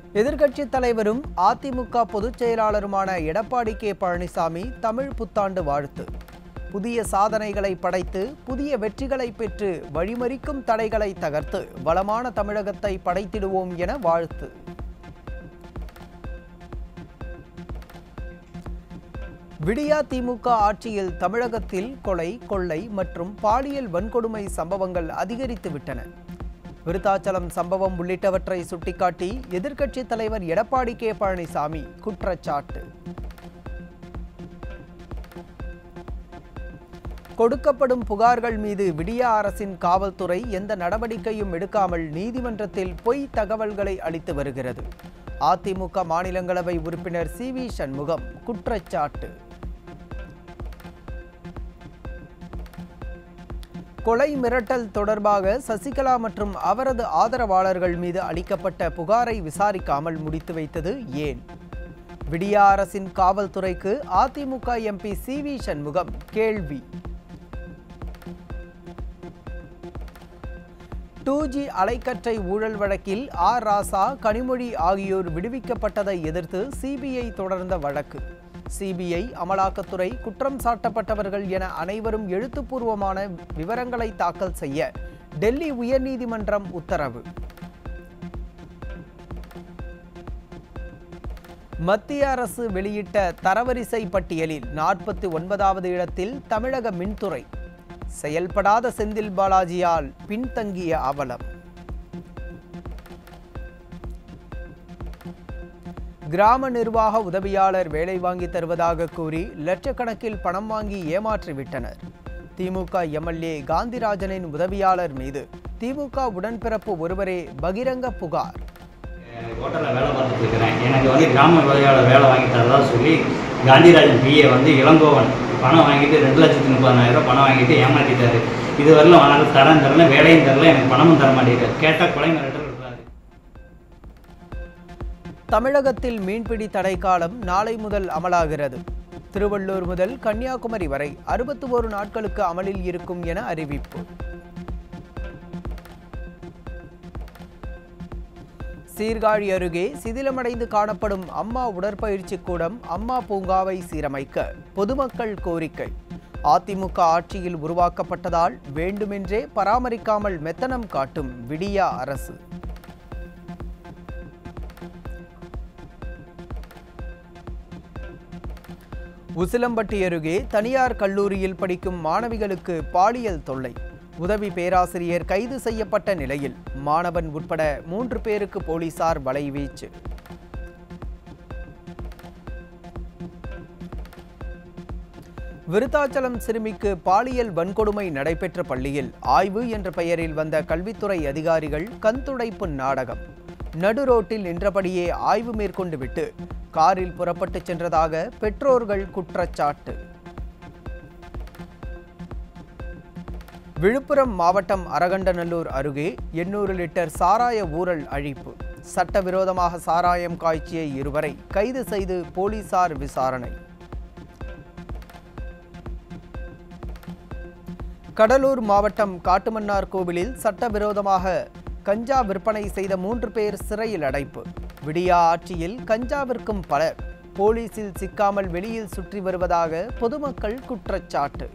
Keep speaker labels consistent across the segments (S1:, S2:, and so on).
S1: எதிர்க்கட்சித் தலைவரும் அதிமுக பொதுச் செயலாளருமான எடப்பாடி கே பழனிசாமி தமிழ் புத்தாண்டு வாழ்த்து புதிய சாதனைகளை படைத்து புதிய வெற்றிகளை பெற்று வழிமறிக்கும் தடைகளை தகர்த்து வளமான தமிழகத்தை படைத்திடுவோம் என வாழ்த்து விடியா திமுக ஆட்சியில் தமிழகத்தில் கொலை கொள்ளை மற்றும் பாலியல் வன்கொடுமை சம்பவங்கள் அதிகரித்து விட்டன விருத்தாச்சலம் சம்பவம் உள்ளிட்டவற்றை சுட்டிக்காட்டி எதிர்க்கட்சித் தலைவர் எடப்பாடி கே பழனிசாமி குற்றச்சாட்டு கொடுக்கப்படும் புகார்கள் மீது விடியா அரசின் காவல்துறை எந்த நடவடிக்கையும் எடுக்காமல் நீதிமன்றத்தில் பொய் தகவல்களை அளித்து வருகிறது அதிமுக மாநிலங்களவை உறுப்பினர் சி வி சண்முகம் குற்றச்சாட்டு கொலை மிரட்டல் தொடர்பாக சசிகலா மற்றும் அவரது ஆதரவாளர்கள் மீது அளிக்கப்பட்ட புகாரை விசாரிக்காமல் முடித்து வைத்தது ஏன் விடியா அரசின் காவல்துறைக்கு அதிமுக எம்பி சி வி சண்முகம் கேள்வி டூ ஜி அலைக்கற்றை ஊழல் வழக்கில் ஆர் ராசா கனிமொழி ஆகியோர் விடுவிக்கப்பட்டதை எதிர்த்து சிபிஐ தொடர்ந்த வழக்கு சிபிஐ அமலாக்கத்துறை குற்றம் சாட்டப்பட்டவர்கள் என அனைவரும் எழுத்துப்பூர்வமான விவரங்களை தாக்கல் செய்ய டெல்லி உயர்நீதிமன்றம் உத்தரவு மத்திய அரசு வெளியிட்ட தரவரிசை பட்டியலில் நாற்பத்தி ஒன்பதாவது இடத்தில் தமிழக மின்துறை செயல்படாத செந்தில் பாலாஜியால் பின்தங்கிய அவலம் கிராம நிர்வாக உதவியாளர் வேலை வாங்கி தருவதாக கூறி லட்சக்கணக்கில் பணம் வாங்கி ஏமாற்றிவிட்டனர் திமுக எம்எல்ஏ காந்திராஜனின் உதவியாளர் மீது திமுக உடன்பிறப்பு ஒருவரே பகிரங்க புகார்
S2: ஹோட்டலில் வேலை பார்த்துட்டு இருக்கிறேன் எனக்கு வந்து கிராம உதவியாளர் வேலை வாங்கி தரதா சொல்லி காந்திராஜன் பிஏ வந்து இளங்கோவன் பணம் வாங்கிட்டு ரெண்டு லட்சத்தி முப்பதாயிரம் பணம் வாங்கிட்டு ஏமாற்றிட்டாரு இது வரலும் ஆனால் தரம் தரல வேலையும் தரல எனக்கு பணமும் தர மாட்டேங்கிறார் கேட்டால் கொலை மிரட்டல் விடுறாரு
S1: தமிழகத்தில் மீன்பிடி தடை காலம் நாளை முதல் அமலாகிறது திருவள்ளூர் முதல் கன்னியாகுமரி வரை அறுபத்தி ஒரு நாட்களுக்கு அமலில் இருக்கும் என அறிவிப்பு சீர்காழி அருகே சிதிலமடைந்து காணப்படும் அம்மா உடற்பயிற்சி கூடம் அம்மா பூங்காவை சீரமைக்க பொதுமக்கள் கோரிக்கை அதிமுக ஆட்சியில் உருவாக்கப்பட்டதால் வேண்டுமென்றே பராமரிக்காமல் மெத்தனம் காட்டும் விடியா அரசு உசிலம்பட்டி அருகே தனியார் கல்லூரியில் படிக்கும் மாணவிகளுக்கு பாலியல் தொல்லை உதவி பேராசிரியர் கைது செய்யப்பட்ட நிலையில் மாணவன் உட்பட மூன்று பேருக்கு போலீசார் வலைவீச்சு விருத்தாச்சலம் சிறுமிக்கு பாலியல் வன்கொடுமை நடைபெற்ற பள்ளியில் ஆய்வு என்ற பெயரில் வந்த கல்வித்துறை அதிகாரிகள் கண்துடைப்பு நாடகம் நடுரோட்டில் நின்றபடியே ஆய்வு மேற்கொண்டு விட்டு காரில் புறப்பட்டுச் சென்றதாக பெற்றோர்கள் குற்றச்சாட்டு விழுப்புரம் மாவட்டம் அரகண்டநல்லூர் அருகே எண்ணூறு லிட்டர் சாராய ஊழல் அழிப்பு சட்டவிரோதமாக சாராயம் காய்ச்சிய இருவரை கைது செய்து போலீசார் விசாரணை கடலூர் மாவட்டம் காட்டுமன்னார் கோவிலில் சட்டவிரோதமாக கஞ்சா விற்பனை செய்த மூன்று பேர் சிறையில் அடைப்பு விடியா ஆட்சியில் கஞ்சா விற்கும் பலர் போலீசில் சிக்காமல் வெளியில் சுற்றி வருவதாக பொதுமக்கள் குற்றச்சாட்டு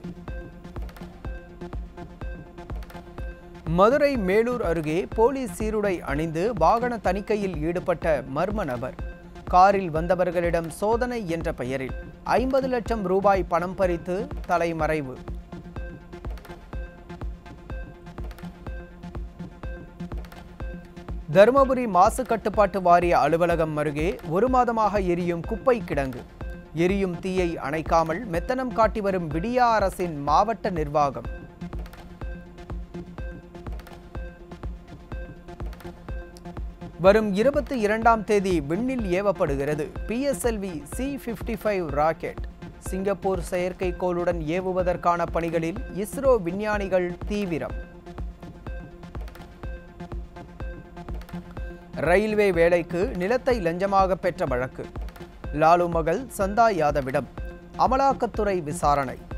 S1: மதுரை மேலூர் அருகே போலீஸ் சீருடை அணிந்து வாகன தணிக்கையில் ஈடுபட்ட மர்ம நபர் காரில் வந்தவர்களிடம் சோதனை என்ற பெயரில் ஐம்பது லட்சம் ரூபாய் பணம் பறித்து தலைமறைவு தருமபுரி மாசு கட்டுப்பாட்டு வாரிய அலுவலகம் அருகே ஒரு மாதமாக எரியும் குப்பை கிடங்கு எரியும் தீயை அணைக்காமல் மெத்தனம் காட்டி வரும் விடியா அரசின் மாவட்ட நிர்வாகம் வரும் இருபத்தி இரண்டாம் தேதி விண்ணில் ஏவப்படுகிறது PSLV C fifty five rocket Singapore செயற்கைக்கோளுடன் ஏவுவதற்கான பணிகளில் இஸ்ரோ விஞ்ஞானிகள் தீவிரம் ரயில்வே வேலைக்கு நிலத்தை லஞ்சமாக பெற்ற வழக்கு லாலு மகள் சந்தா யாதவிடம் அமலாக்கத்துறை விசாரணை